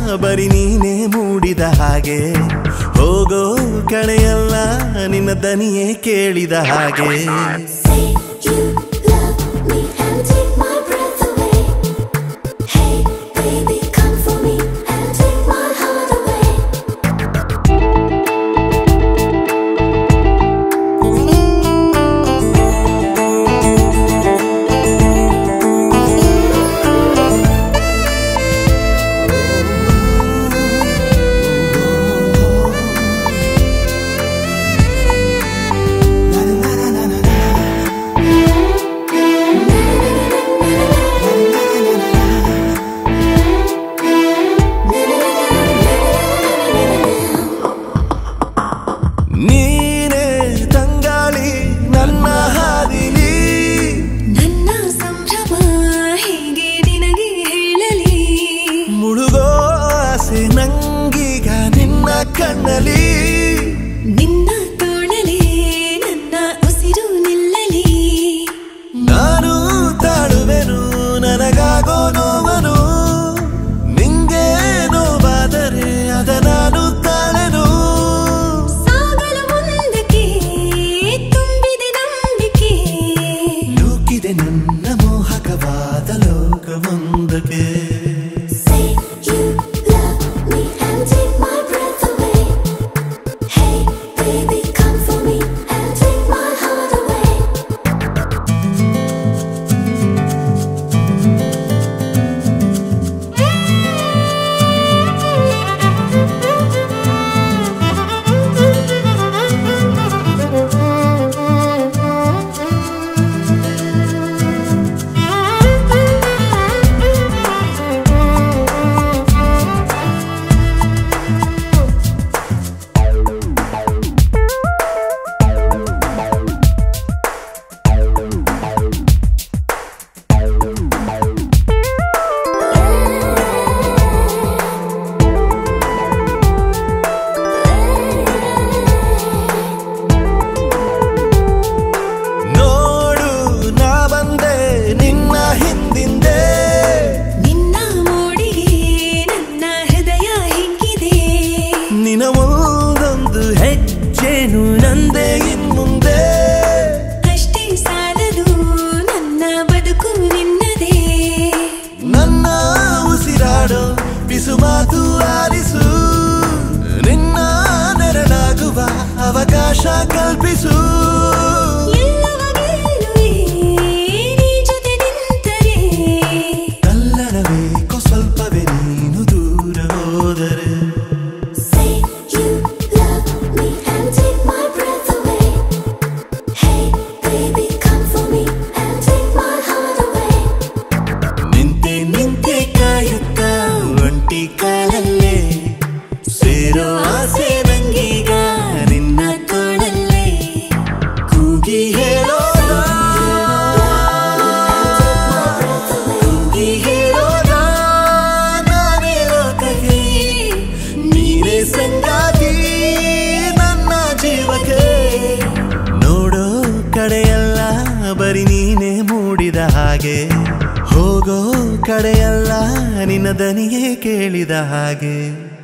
ಬರಿ ನೀನೇ ಮೂಡಿದ ಹಾಗೆ ಹೋಗೋ ಕಡೆಯಲ್ಲ ನಿನ್ನ ದನಿಯೇ ಕೇಳಿದ ಹಾಗೆ Say you love me and take my breath away. Hey, baby, come for me and take my heart away. ನೀನೇ ತಂಗಾಳಿ ನನ್ನ ಹಾದಿಲಿ ನನ್ನ ಸಂಭ್ರಮ ಹೇಗೆ ನಿನಗೆ ಹೇಳಲಿ ಮುಳುಗೋ ಆಸೆ ನಂಗೀಗ ನಿನ್ನ ಕಣ್ಣಲಿ ನಿನ್ನ ತೋಳಲೇ ನನ್ನ ಉಸಿರು ನಿಲ್ಲಲಿ ನಾನು ತಾಳುವೆನು ನನಗಾಗೋ ನೋವನು ನಿಂಗೆ ನೋವಾದರೆ ಅದ ನಾನು ತಾಳೆನು ಸಾಗಲು ಮುಂದಕ್ಕೆ ತುಂಬಿದೆ ನಂಬಿಕೆ ನೂಕಿದೆ ನನ್ನ ಮೋಹಕವಾದ ಲೋಕವೊಂದಕ್ಕೆ Say you love me and take my breath away. Hey, baby, come for me and take my heart away. ನೋಡು ನಾ ಬಂದೆ ನಿನ್ನ ಹಿಂದಿಂದೆ ನಿನ್ನ ಮೋಡಿಗೆ ನನ್ನ ಹೃದಯ ಹಿಗ್ಗಿದೆ ನಿನ ಒಂದೊಂದು ಹೆಜ್ಜೆನು ನಂದೆ ಇನ್ಮುಂದೆ ಅಷ್ಟೇ ಸಾಲದು ನನ್ನ ಬದುಕು ನಿನ್ನದೇ ನನ್ನ ಉಸಿರಾಡೋ ಬಿಸು ಮಾತು ಆಲಿಸು ನಿನ್ನ ನೆರಳಾಗುವ ಅವಕಾಶ ಕಲ್ಪಿಸು ಎಲ್ಲವ ಗೆಲ್ಲುವೆ ನೀ ಜೊತೆ ನಿಂತರೆ ತಲ್ಲಣಬೇಕು ಸ್ವಲ್ಪವೇ ನೀನು ದೂರ ಹೋದರೆ Say you love me and take my breath away. Hey, baby, come for me and take my heart away. ನಿಂತೆ ನಿಂತೆ ಕಾಯುತ್ತ ಒಂಟಿ ಕಾಲಲ್ಲೇ ಸೇರೋ ಆಸೆ ನಂಗೀಗ ನಿನ್ನ ತೋಳಲ್ಲೇ ಕೂಗಿ ಹೇಳೋಣ ಕೂಗಿ ಹೇಳೋಣ ನಾನೇ ಲೋಕಕ್ಕೆ ನೀನೇ ಸಂಗಾತಿ ನನ್ನ ಜೀವಕ್ಕೆ ನೋಡೋ ಕಡೆಯಲ್ಲ ಬರಿ ನೀನೇ ಮೂಡಿದ ಹಾಗೆ ಹೋಗೋ ಕಡೆಯಲ್ಲ ನಿನ್ನ ದನಿಯೇ ಕೇಳಿದ ಹಾಗೆ